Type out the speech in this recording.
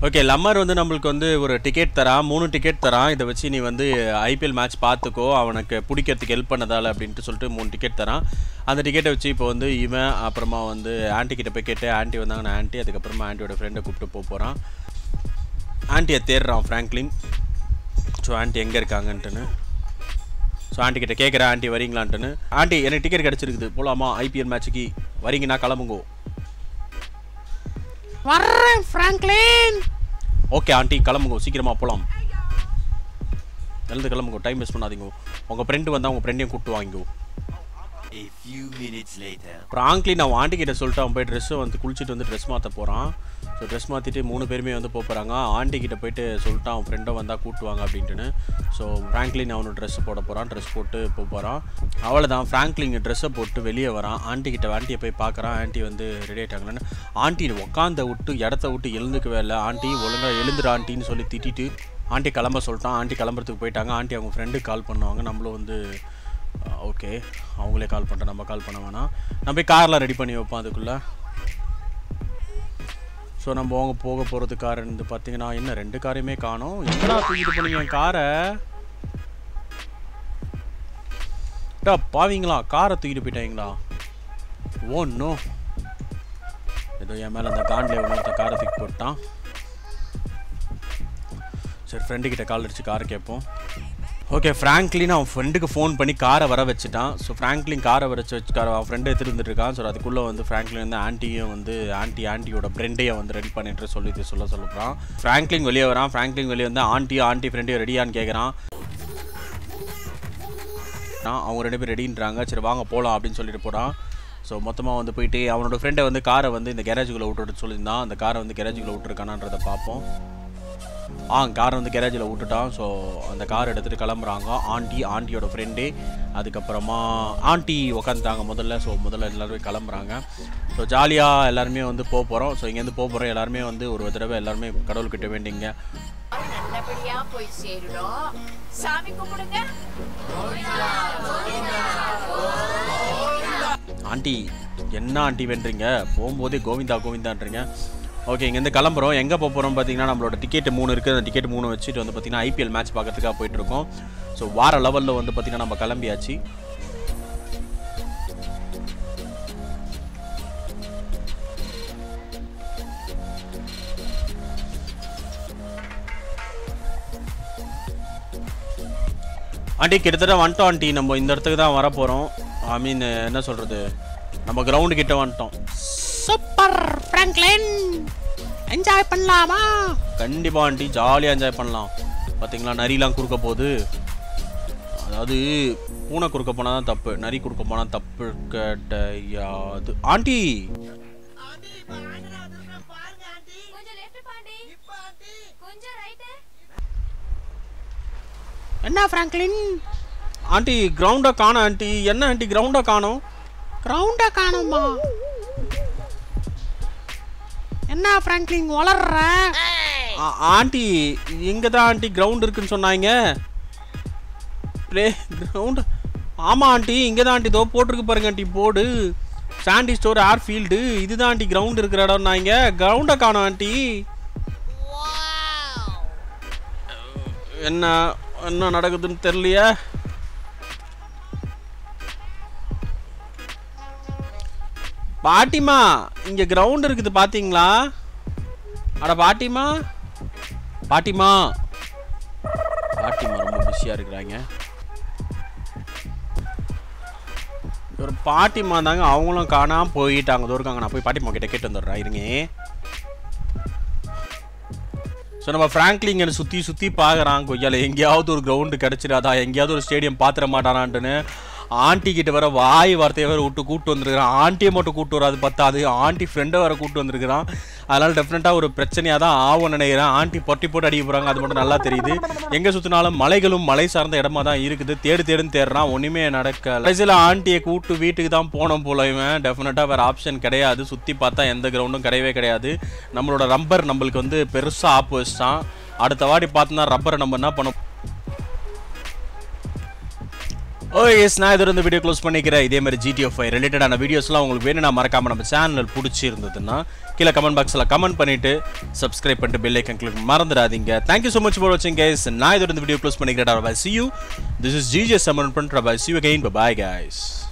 Okay லம்மர் வந்து நம்மளுக்கு வந்து ஒரு டிக்கெட் தரான் மூணு டிக்கெட் தரான் இதை வச்சு நீ வந்து ஐபிஎல் மேட்ச் பார்த்துக்கோ அவனுக்கு பிடிக்கிறதுக்கு ஹெல்ப் பண்ணதால அப்படின்ட்டு சொல்லிட்டு மூணு டிக்கெட் தரான் அந்த டிக்கெட்டை வச்சு இப்போ வந்து இவன் அப்புறமா வந்து ஆன்ட்டி கிட்ட போய் கேட்டு ஆன்ட்டி வந்தாங்கன்னா ஆன்ட்டி அதுக்கப்புறமா ஆன்ட்டியோட ஃப்ரெண்டை கூப்பிட்டு போக போகிறான் ஆன்ட்டியை தேடுறான் ஃப்ராங்க்லின் ஸோ ஆன்ட்டி எங்கே இருக்காங்கன்ட்டுன்னு ஸோ ஆண்டி கிட்ட கேட்குறேன் ஆண்டி வரீங்களான்ட்டுன்னு ஆண்டி எனக்கு டிக்கெட் கிடச்சிருக்குது போலாமா ஐபிஎல் மேட்ச்சுக்கு வரீங்கன்னா கிளம்புங்கோ வர்றேன் ஃப்ராங்க்லின் ஓகே ஆண்டி கிளம்புங்க சீக்கிரமா போகலாம் எழுந்து கிளம்புங்க டைம் வேஸ்ட் பண்ணாதீங்க உங்கள் ஃப்ரெண்டு வந்தால் உங்கள் ஃப்ரெண்டையும் கூப்பிட்டு வாங்கிக்கோ A few minutes later. Franklin அவன் ஆண்டி கிட்ட சொல்லிட்டு அவன் போய் ட்ரெஸ்ஸை வந்து குளிச்சுட்டு வந்து ட்ரெஸ் மாற்ற போகிறான் ஸோ ட்ரெஸ் மாற்றிட்டு மூணு பேருமே வந்து போக போகிறாங்க ஆண்டி கிட்ட போயிட்டு சொல்லிட்டு அவன் ஃப்ரெண்டை வந்தால் கூட்டுவாங்க அப்படின்ட்டுன்னு ஸோ ஃப்ராங்க்லின் அவனு ட்ரெஸ் போட போகிறான் ட்ரெஸ் போட்டு போக போகிறான் அவ்வளோதான் ஃப்ராங்க்லின் ட்ரெஸ்ஸை போட்டு வெளியே வரான் ஆண்டி கிட்ட ஆண்டியை போய் பார்க்குறான் ஆண்டி வந்து ரெடி ஆகிட்டாங்கன்னு ஆண்டி உட்காந்த விட்டு இடத்த விட்டு எழுந்துக்கவே இல்லை ஆண்டி ஒழுங்காக எழுந்துரு ஆண்டின்னு சொல்லி திட்டிட்டு ஆண்டி கிளம்ப சொல்லிட்டான் ஆண்டி கிளம்புறதுக்கு போயிட்டாங்க ஆண்டி அவங்க ஃப்ரெண்டுக்கு கால் பண்ணுவாங்க நம்மளும் வந்து ஓகே அவங்களே கால் பண்ணுறேன் நம்ம கால் பண்ண வேணாம் நம்ம போய் கார்லாம் ரெடி பண்ணி வைப்போம் அதுக்குள்ளே ஸோ நம்ம அவங்க போக போகிறது கார் இருந்து பார்த்தீங்கன்னா என்ன ரெண்டு காரையுமே காணோம் எங்கடா தூக்கிட்டு போனீங்க என் காரை டா பாவீங்களா காரை தூக்கிட்டு போயிட்டாங்களா ஓ நோ ஏதோ என் மேலே அந்த காண்டில் ஒருத்த காரை தூக்கி போட்டான் சரி ஃப்ரெண்டு கிட்ட கால் அடிச்சு காரை கேட்போம் ஓகே ஃப்ராங்க்லின் அவன் ஃப்ரெண்டுக்கு ஃபோன் பண்ணி காரை வர வச்சுட்டான் ஸோ ஃப்ராங்க்லின் காரை வர வச்சு காரை அவன் ஃப்ரெண்டை எடுத்துட்டு வந்துட்டு இருக்கான் ஸோ அதுக்குள்ளே வந்து ஃப்ராங்க்லின் வந்து ஆன்ட்டியும் வந்து ஆன்ட்டி ஆன்ட்டியோட ஃப்ரெண்டையும் வந்து ரெடி பண்ணிட்டு சொல்லி இது சொல்ல சொல்லுறான் ஃப்ராங்க்லின் வெளியே வரான் ஃப்ராங்க்லின் வெளியே வந்து ஆன்ட்டியும் ஆன்ட்டி ஃப்ரெண்டையும் ரெடியான்னு கேட்குறான் அவங்க ரெண்டு பேரும் ரெடின்றாங்க சரி வாங்க போகலாம் அப்படின்னு சொல்லிட்டு போகிறான் ஸோ மொத்தமாக வந்து போயிட்டு அவனோட ஃப்ரெண்டை வந்து காரை வந்து இந்த கேரேஜுக்குள்ளே விட்டுட்டு சொல்லியிருந்தான் அந்த காரை வந்து கேரேஜுக்குள்ளே விட்டுருக்கானான்றதை பார்ப்போம் ஆ காரை வந்து கேரேஜில் விட்டுட்டான் ஸோ அந்த கார் எடுத்துகிட்டு கிளம்புறாங்க ஆண்டி ஆண்டியோட ஃப்ரெண்டு அதுக்கப்புறமா ஆண்டி உக்காந்துட்டாங்க முதல்ல ஸோ முதல்ல எல்லாருமே கிளம்புறாங்க ஸோ ஜாலியாக எல்லாருமே வந்து போக போகிறோம் ஸோ இங்கேருந்து போக போகிறோம் எல்லாருமே வந்து ஒரு தடவை எல்லாருமே கடவுள்கிட்ட வேண்டிங்க நல்லபடியா போய் சேரணும் சாமி கும்பிடுங்க ஆண்டி என்ன ஆண்டி வேண்டுறீங்க போகும்போதே கோவிந்தா கோவிந்தான்றீங்க ஓகே இங்கேருந்து கிளம்புறோம் எங்கே போக போகிறோம் பார்த்தீங்கன்னா நம்மளோட டிக்கெட் மூணு இருக்குது அந்த டிக்கெட் மூணு வச்சுட்டு வந்து பார்த்தீங்கன்னா ஐபிஎல் மேட்ச் பார்க்கறதுக்காக போயிட்டு இருக்கோம் ஸோ வார லெவலில் வந்து பார்த்தீங்கன்னா நம்ம கிளம்பியாச்சு ஆண்டி கிட்டத்தட்ட வந்துட்டோம் ஆண்டி நம்ம இந்த இடத்துக்கு தான் வர போகிறோம் ஐ மீன் என்ன சொல்கிறது நம்ம கிரவுண்டு கிட்ட வந்துட்டோம் சூப்பர் ஃப்ராங்க்லின் என்ஜாய் பண்ணலாமா கண்டிப்பாக ஆண்டி ஜாலியாக என்ஜாய் பண்ணலாம் பார்த்தீங்களா நரிலாம் குறுக்க போகுது அதாவது பூனை குறுக்க போனால் தான் தப்பு நரி குறுக்க போனால் தப்பு கிடையாது ஆண்டி கொஞ்சம் லெஃப்ட் பாண்டி கொஞ்சம் ரைட் என்ன ஃப்ராங்க்லின் ஆண்டி கிரவுண்டை காணோம் ஆண்டி என்ன ஆண்டி கிரவுண்டை காணோம் கிரவுண்டை காணுமா என்ன ஃப்ராங்க்லின் வளர்ற ஆ- ஆண்டி இங்கே தான் ஆண்டி கிரவுண்ட் இருக்குன்னு சொன்னாங்க ப்ளே கிரவுண்டு ஆமாம் ஆண்டி இங்கே தான் ஆண்டி இதோ போட்டிருக்கு பாருங்க Andy board Sandy store air field இதுதான் ஆண்டி கிரவுண்ட் இருக்கிற இடம் நாங்க கிரவுண்டை காணோம் ஆண்டி என்ன என்ன நடக்குதுன்னு தெரியலையே பாட்டிமா இங்க கிரவுண்ட் இருக்குது பாத்தீங்களா அட பாட்டிமா பாட்டிமா பாட்டிமா ரொம்ப பிஸியா இருக்கிறாங்க ஒரு பாட்டிமா தாங்க அவங்களும் காணாம போயிட்டாங்க இதோ இருக்காங்க நான் போய் பாட்டிமா கிட்ட கேட்டு வந்துடுறேன் இருங்க ஸோ நம்ம ஃப்ராங்க்லிங்கனை சுற்றி சுற்றி பார்க்குறான் கொய்யால எங்கேயாவது ஒரு கிரவுண்டு கிடச்சிடாதா எங்கேயாவது ஒரு ஸ்டேடியம் பார்த்துட மாட்டானான்ட்டுன்னு ஆண்டி கிட்ட வர வாய் வார்த்தையை வேற விட்டு கூட்டு வந்திருக்கிறான் ஆண்டியை மட்டும் கூட்டு வராது பத்தாது ஆண்டி ஃப்ரெண்டை வேற கூட்டு வந்திருக்கிறான் அதனால டெஃபினட்டாக ஒரு பிரச்சனையாக தான் ஆகும் நினைக்கிறேன் ஆண்டி பொட்டி போட்டு அடிக்க போகிறாங்க அது மட்டும் நல்லா தெரியுது எங்கே சுற்றினாலும் மலைகளும் மலை சார்ந்த இடமா தான் இருக்குது தேடு தேடுன்னு தேடுறான் ஒன்றுமே நடக்கல கடைசியில் ஆண்டியை கூட்டு வீட்டுக்கு தான் போனோம் போல இவன் டெஃபினட்டாக வேறு ஆப்ஷன் கிடையாது சுற்றி பார்த்தா எந்த கிரவுண்டும் கிடையவே கிடையாது நம்மளோட ரப்பர் நம்மளுக்கு வந்து பெருசாக ஆப்பு வச்சிட்டான் அடுத்த வாட்டி பார்த்தோன்னா ரப்பரை நம்ம என்ன பண்ண ஓ எஸ் நான் இதோட இந்த வீடியோ க்ளோஸ் பண்ணிக்கிறேன் இதே மாதிரி ஜிடிஎஃப் ஃபைவ் ரிலேட்டடான வீடியோஸ்லாம் உங்களுக்கு வேணும் நான் மறக்காம நம்ம சேனல் பிடிச்சிருந்ததுன்னா கீழே கமெண்ட் பாக்ஸில் கமெண்ட் பண்ணிட்டு சப்ஸ்கிரைப் பண்ணிட்டு பெல் ஐக்கன் கிளிக் மறந்துடாதீங்க தேங்க்யூ ஸோ மச் ஃபார் வாட்சிங் கைஸ் நான் இதோட இந்த வீடியோ க்ளோஸ் பண்ணிக்கிறேன் bye see you this is GJ Saman பண்ணுற bye see you again bye guys